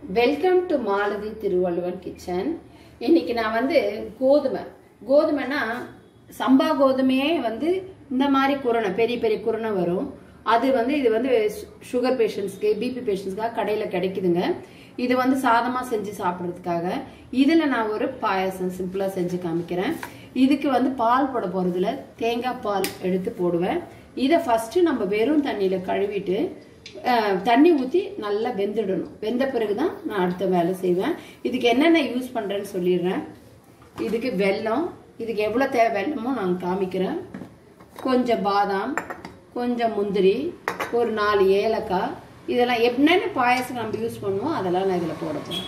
welcome to Malathi Thiruvalluvan kitchen இன்னைக்கு நான் வந்து கோதுமை கோதுமைனா சம்பா கோதுமையே வந்து இந்த மாதிரி குரணை பெரிய பெரிய குரணை வரும் அது வந்து இது வந்து சுகர் பேஷண்ட்ஸ்க்கு பிபி பேஷண்ட்ஸ்க்காக கடையில் கிடைக்குதுங்க இது வந்து சாதமாக செஞ்சு சாப்பிட்றதுக்காக இதில் நான் ஒரு பாயாசம் சிம்பிளாக செஞ்சு காமிக்கிறேன் இதுக்கு வந்து பால் போட போகிறதுல தேங்காய் பால் எடுத்து போடுவேன் இதை ஃபஸ்ட்டு நம்ம வெறும் தண்ணியில் கழுவிட்டு அஹ், தண்ணி ஊற்றி நல்லா வெந்துடணும் வெந்த பிறகு தான் நான் அடுத்த வேலை செய்வேன் இதுக்கு என்னென்ன யூஸ் பண்ணுறேன்னு சொல்லிடுறேன் இதுக்கு வெல்லம் இதுக்கு எவ்வளோ தேவை வெல்லமோ நான் காமிக்கிறேன் கொஞ்சம் பாதாம் கொஞ்சம் முந்திரி ஒரு நாலு ஏலக்காய் இதெல்லாம் என்னென்ன பாயசம் நம்ம யூஸ் பண்ணுவோம் அதெல்லாம் நான் இதில் போட போகிறேன்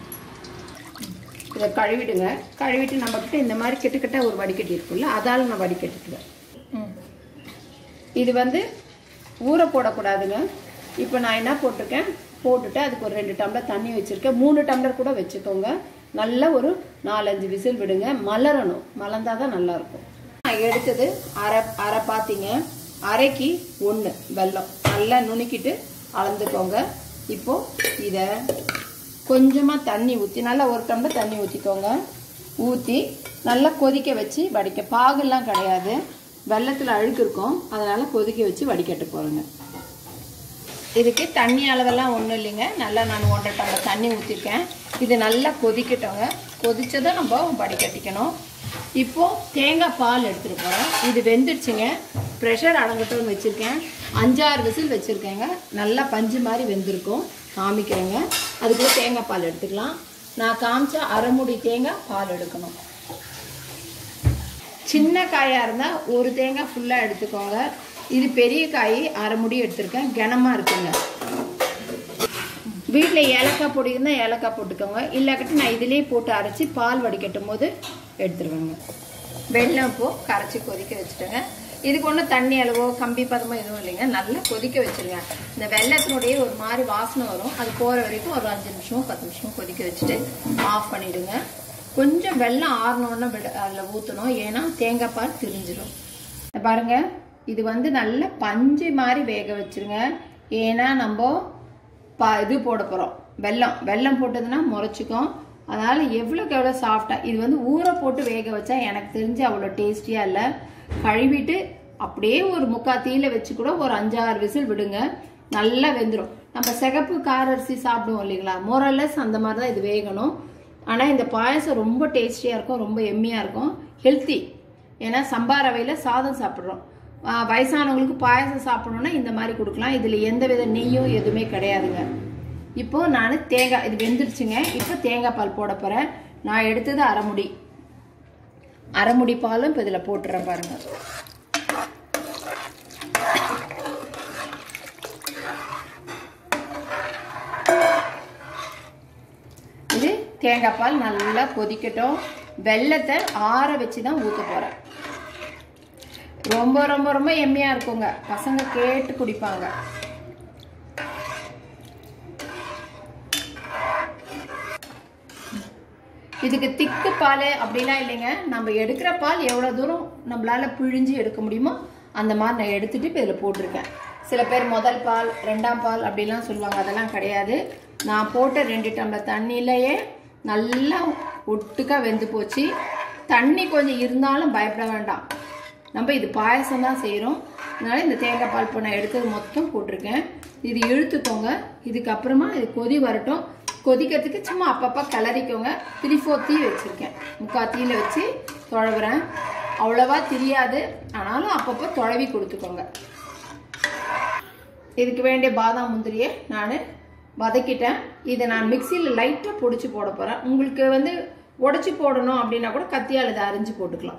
இதை கழுவிடுங்க கழுவிட்டு நம்மக்கிட்ட இந்த மாதிரி கிட்ட கிட்ட ஒரு வடிகட்டி இருக்குல்ல அதால் நான் வடிகட்டிக்குவேன் இது வந்து ஊற போடக்கூடாதுங்க இப்போ நான் என்ன போட்டிருக்கேன் போட்டுட்டு அதுக்கு ஒரு ரெண்டு டம்ளர் தண்ணி வச்சுருக்கேன் மூணு டம்ளர் கூட வச்சுக்கோங்க நல்ல ஒரு நாலஞ்சு விசில் விடுங்க மலரணும் மலர்ந்தாதான் தான் நல்லாயிருக்கும் நான் எடுத்தது அரை அரை பார்த்தீங்க அரைக்கு ஒன்று வெல்லம் நல்லா நுணுக்கிட்டு அளந்துக்கோங்க இப்போ இதை கொஞ்சமாக தண்ணி ஊற்றி நல்லா ஒரு டம்ளர் தண்ணி ஊற்றிக்கோங்க ஊற்றி நல்லா கொதிக்க வச்சு வடிக்க பாகுலாம் கிடையாது வெள்ளத்தில் அழுக்கு இருக்கும் அதனால் கொதிக்க வச்சு வடிக்கட்டு போகிறேங்க இதுக்கு தண்ணி அளவெல்லாம் ஒன்றும் இல்லைங்க நல்லா நான் ஒன்றரை டம்ளர் தண்ணி ஊற்றிருக்கேன் இது நல்லா கொதிக்கட்டோங்க கொதிச்சதை நம்ம வடிகட்டிக்கணும் இப்போது தேங்காய் பால் எடுத்துகிட்டு போகிறேன் இது வெந்துடுச்சுங்க ப்ரெஷர் அடங்கட்டும்னு வச்சுருக்கேன் அஞ்சாறு விசில் வச்சுருக்கேங்க நல்லா பஞ்சு மாதிரி வெந்திருக்கும் காமிக்கிறேங்க அதுக்குள்ளே தேங்காய் பால் எடுத்துக்கலாம் நான் காமிச்ச அரைமுடி தேங்காய் பால் எடுக்கணும் சின்ன காயாக இருந்தால் ஒரு தேங்காய் ஃபுல்லாக எடுத்துக்கோங்க இது பெரிய காய் அரை முடி எடுத்திருக்கேன் கனமாக இருக்குங்க வீட்டில் ஏலக்காய் பொடி இருந்தால் ஏலக்காய் போட்டுக்கோங்க இல்லாக்கட்டி நான் இதிலே போட்டு அரைச்சி பால் வடிகட்டும் போது எடுத்துருவேங்க வெள்ளம் இப்போ கரைச்சி கொதிக்க வச்சுட்டேங்க இதுக்கு ஒன்றும் தண்ணி அளவோ கம்பி பதமோ எதுவும் இல்லைங்க நல்லா கொதிக்க வச்சிருங்க இந்த வெள்ளத்தினுடைய ஒரு மாதிரி வாசனை வரும் அது போகிற வரைக்கும் ஒரு அஞ்சு நிமிஷம் பத்து நிமிஷம் கொதிக்க வச்சுட்டு ஆஃப் பண்ணிவிடுங்க கொஞ்சம் வெள்ளம் ஆறணுன்னு விட அதில் ஊற்றணும் ஏன்னா தேங்காய் பால் திரிஞ்சிடும் இத பாருங்க இது வந்து நல்ல பஞ்சு மாதிரி வேக வச்சிருங்க ஏன்னா நம்ம பா இது போட போகிறோம் வெல்லம் வெல்லம் போட்டதுன்னா முறைச்சிக்கும் அதனால் எவ்வளோக்கு எவ்வளோ சாஃப்டாக இது வந்து ஊற போட்டு வேக வச்சா எனக்கு தெரிஞ்சு அவ்வளோ டேஸ்டியாக இல்லை கழுவிட்டு அப்படியே ஒரு முக்கா தீயில வச்சு கூட ஒரு அஞ்சாறு விசில் விடுங்க நல்லா வெந்துடும் நம்ம சிகப்பு கார அரிசி சாப்பிடுவோம் இல்லைங்களா மோரல்லஸ் அந்த மாதிரி தான் இது வேகணும் ஆனால் இந்த பாயசம் ரொம்ப டேஸ்டியாக இருக்கும் ரொம்ப எம்மியாக இருக்கும் ஹெல்த்தி ஏன்னா சம்பா ரவையில் சாதம் சாப்பிட்றோம் ஆஹ் வயசானவங்களுக்கு பாயசம் சாப்பிடணும்னா இந்த மாதிரி கொடுக்கலாம் இதில் எந்த வித நெய்யும் எதுவுமே கிடையாதுங்க இப்போ நான் தேங்காய் இது வெந்துருச்சுங்க இப்போ தேங்காய் பால் போட போகிறேன் நான் எடுத்தது அரைமுடி அரைமுடி பாலும் இப்போ இதில் போட்டுறேன் பாருங்க இது தேங்காய் பால் நல்லா கொதிக்கட்டும் வெள்ளத்தை ஆற வச்சு தான் ஊற்ற போகிறேன் ரொம்ப ரொம்ப ரொம்ப எம்மியாக இருக்குங்க பசங்க கேட்டு குடிப்பாங்க இதுக்கு திக்கு பால் அப்படிலாம் இல்லைங்க நம்ம எடுக்கிற பால் எவ்வளோ தூரம் நம்மளால பிழிஞ்சு எடுக்க முடியுமோ அந்த மாதிரி நான் எடுத்துட்டு இப்போ இதில் போட்டிருக்கேன் சில பேர் முதல் பால் ரெண்டாம் பால் அப்படிலாம் சொல்லுவாங்க அதெல்லாம் கிடையாது நான் போட்ட ரெண்டு டம்ளர் தண்ணியிலேயே நல்லா ஒட்டுக்கா வெந்து போச்சு தண்ணி கொஞ்சம் இருந்தாலும் பயப்பட வேண்டாம் நம்ம இது பாயசம் தான் செய்கிறோம் அதனால இந்த தேங்காய் பால் இப்போ நான் எடுத்தது மொத்தம் போட்டிருக்கேன் இது இழுத்துக்கோங்க இதுக்கப்புறமா இது கொதி வரட்டும் கொதிக்கிறதுக்கு சும்மா அப்பப்போ கிளறிக்கோங்க த்ரீ ஃபோர் தீ வச்சுருக்கேன் முக்கால் தீயில் வச்சு தொழவுறேன் அவ்வளோவா தெரியாது ஆனாலும் அப்பப்போ தொழவி கொடுத்துக்கோங்க இதுக்கு வேண்டிய பாதாம் முந்திரியை நான் வதக்கிட்டேன் இதை நான் மிக்சியில் லைட்டாக பொடிச்சு போட போகிறேன் உங்களுக்கு வந்து உடச்சி போடணும் அப்படின்னா கூட கத்தியால் இதை அரிஞ்சு போட்டுக்கலாம்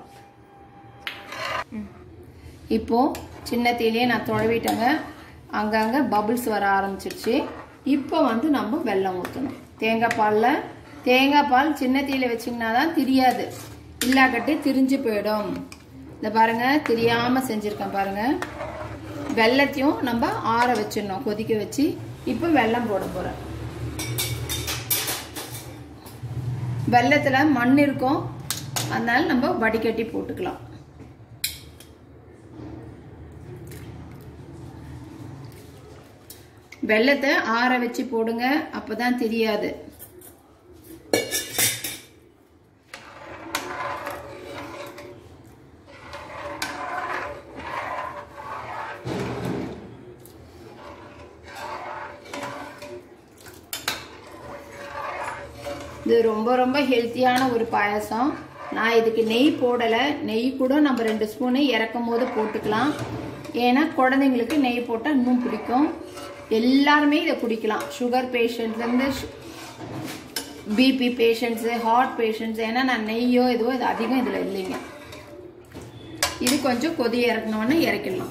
இப்போ சின்ன தீலையே நான் தொழவிட்டேங்க அங்கங்கே பபிள்ஸ் வர ஆரம்பிச்சிருச்சு இப்போ வந்து நம்ம வெல்லம் ஊற்றணும் தேங்காய் பாலில் தேங்காய் பால் சின்ன தீயில வச்சிங்கன்னா தான் தெரியாது இல்லாக்கட்டி திரிஞ்சு போயிடும் இந்த பாருங்க தெரியாமல் செஞ்சுருக்கேன் பாருங்க வெள்ளத்தையும் நம்ம ஆற வச்சிடணும் கொதிக்க வச்சு இப்போ வெல்லம் போட போகிறேன் வெள்ளத்தில் மண் இருக்கும் அதனால நம்ம வடிகட்டி போட்டுக்கலாம் வெள்ளத்தை ஆற வச்சு போடுங்க அப்பதான் தெரியாது இது ரொம்ப ரொம்ப ஹெல்த்தியான ஒரு பாயாசம் நான் இதுக்கு நெய் போடலை நெய் கூட நம்ம ரெண்டு ஸ்பூனு இறக்கும் போது போட்டுக்கலாம் ஏன்னா குழந்தைங்களுக்கு நெய் போட்டால் இன்னும் பிடிக்கும் எல்லாருமே இதை குடிக்கலாம் சுகர் பேஷண்ட்லேருந்து பிபி பேஷண்ட்ஸு ஹார்ட் பேஷண்ட்ஸ் ஏன்னா நான் நெய்யோ எதுவோ இது அதிகம் இதில் இல்லைங்க இது கொஞ்சம் கொதி இறக்கணுன்னு இறக்கிடலாம்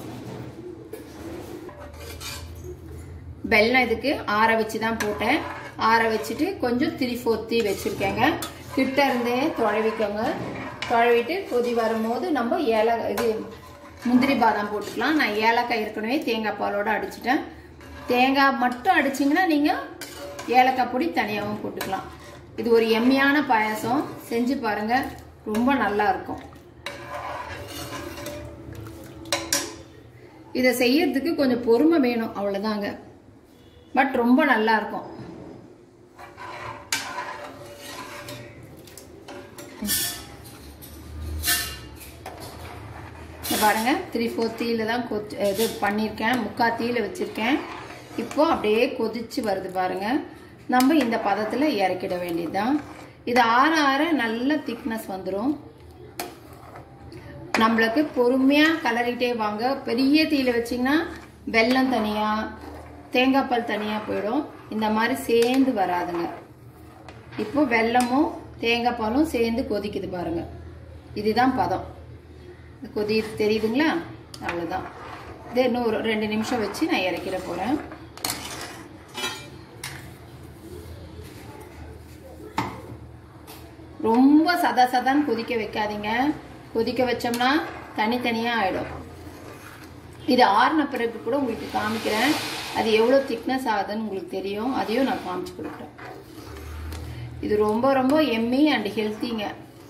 வெல்லம் இதுக்கு ஆற வச்சு தான் போட்டேன் ஆற வச்சுட்டு கொஞ்சம் திரி ஃபோர்த்தி வச்சுருக்கேங்க கிட்ட இருந்தே தொழவிக்கோங்க தொழவிட்டு கொதி வரும்போது நம்ம ஏல இது முந்திரி பாதாம் போட்டுக்கலாம் நான் ஏலக்காய் ஏற்கனவே தேங்காய் பாலோட அடிச்சிட்டேன் தேங்காய் மட்டும் அடிச்சிங்கன்னா நீங்கள் ஏலக்காய் பொடி தனியாகவும் போட்டுக்கலாம் இது ஒரு எம்மியான பாயாசம் செஞ்சு பாருங்கள் ரொம்ப நல்லா இருக்கும் இதை செய்யறதுக்கு கொஞ்சம் பொறுமை வேணும் அவ்வளோதாங்க பட் ரொம்ப நல்லா இருக்கும் இங்க பாருங்க த்ரீ ஃபோர் தீயில தான் கொச்சு இது பண்ணியிருக்கேன் முக்கா தீயில வச்சிருக்கேன் இப்போ அப்படியே கொதிச்சு வருது பாருங்க நம்ம இந்த பதத்தில் இறக்கிட வேண்டியதுதான் இது ஆற ஆற நல்ல திக்னஸ் வந்துடும் நம்மளுக்கு பொறுமையாக கலரிட்டே வாங்க பெரிய தீயில வச்சிங்கன்னா வெல்லம் தனியாக தேங்காய் பால் தனியாக போயிடும் இந்த மாதிரி சேர்ந்து வராதுங்க இப்போ வெல்லமும் தேங்காய் பாலும் சேர்ந்து கொதிக்குது பாருங்க இதுதான் பதம் இது கொதி தெரியுதுங்களா அவ்வளோதான் இது இன்னும் ஒரு ரெண்டு நிமிஷம் வச்சு நான் இறக்கிட போகிறேன் ரொம்ப சதா சதான்னு கொதிக்க வைக்காதீங்க கொதிக்க வச்சோம்னா தனித்தனியாக ஆகிடும் இது ஆறின பிறகு கூட உங்களுக்கு காமிக்கிறேன் அது எவ்வளோ திக்னஸ் ஆகுதுன்னு உங்களுக்கு தெரியும் அதையும் நான் காமிச்சு கொடுக்குறேன் இது ரொம்ப ரொம்ப எம்மி அண்ட் ஹெல்த்திங்க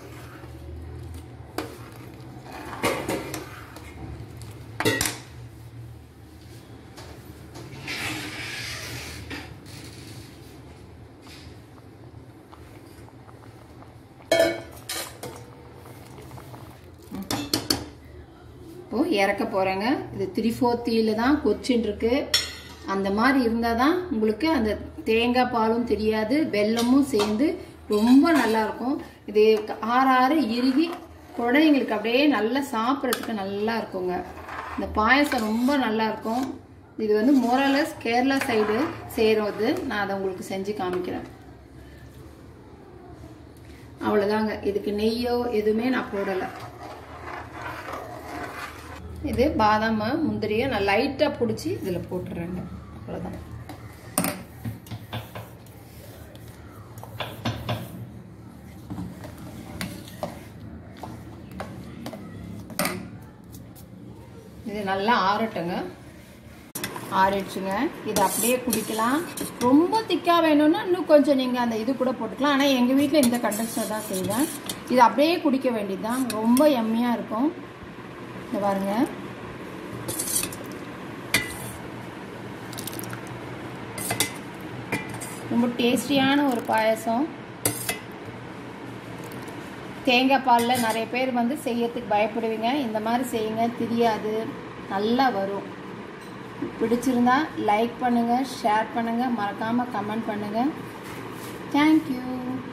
இப்போ இறக்க போகிறேங்க இது த்ரீ ஃபோர் தீயில தான் கொச்சின்னு இருக்கு அந்த மாதிரி இருந்தால் தான் உங்களுக்கு அந்த தேங்காய் பாலும் தெரியாது வெல்லமும் சேர்ந்து ரொம்ப நல்லா இருக்கும் இது ஆற ஆற இறுகி குழந்தைங்களுக்கு அப்படியே நல்லா சாப்பிட்றதுக்கு நல்லா இருக்குங்க இந்த பாயசம் ரொம்ப நல்லா இருக்கும் இது வந்து மோரலஸ் கேரளா சைடு செய்கிறது நான் அதை உங்களுக்கு செஞ்சு காமிக்கிறேன் அவ்வளோதாங்க இதுக்கு நெய்யோ எதுவுமே நான் போடலை இது பாதாம் முந்திரியை நான் லைட்டாக பிடிச்சி இதில் போட்டுறேங்க அவ்வளோதான் இது நல்லா ஆறட்டுங்க ஆறிடுச்சுங்க இது அப்படியே குடிக்கலாம் ரொம்ப திக்காக வேணும்னா இன்னும் கொஞ்சம் நீங்கள் அந்த இது கூட போட்டுக்கலாம் ஆனால் எங்கள் வீட்டில் இந்த கண்டென்சர் தான் செய்வேன் இது அப்படியே குடிக்க வேண்டியது தான் ரொம்ப எம்மியாக இருக்கும் இந்த பாருங்க ரொம்ப டேஸ்டியான ஒரு பாயசம் தேங்காய் பாலில் நிறைய பேர் வந்து செய்யறதுக்கு பயப்படுவீங்க இந்த மாதிரி செய்யுங்க தெரியாது நல்லா வரும் பிடிச்சிருந்தா லைக் பண்ணுங்கள் ஷேர் பண்ணுங்கள் மறக்காமல் கமெண்ட் பண்ணுங்கள் தேங்க்யூ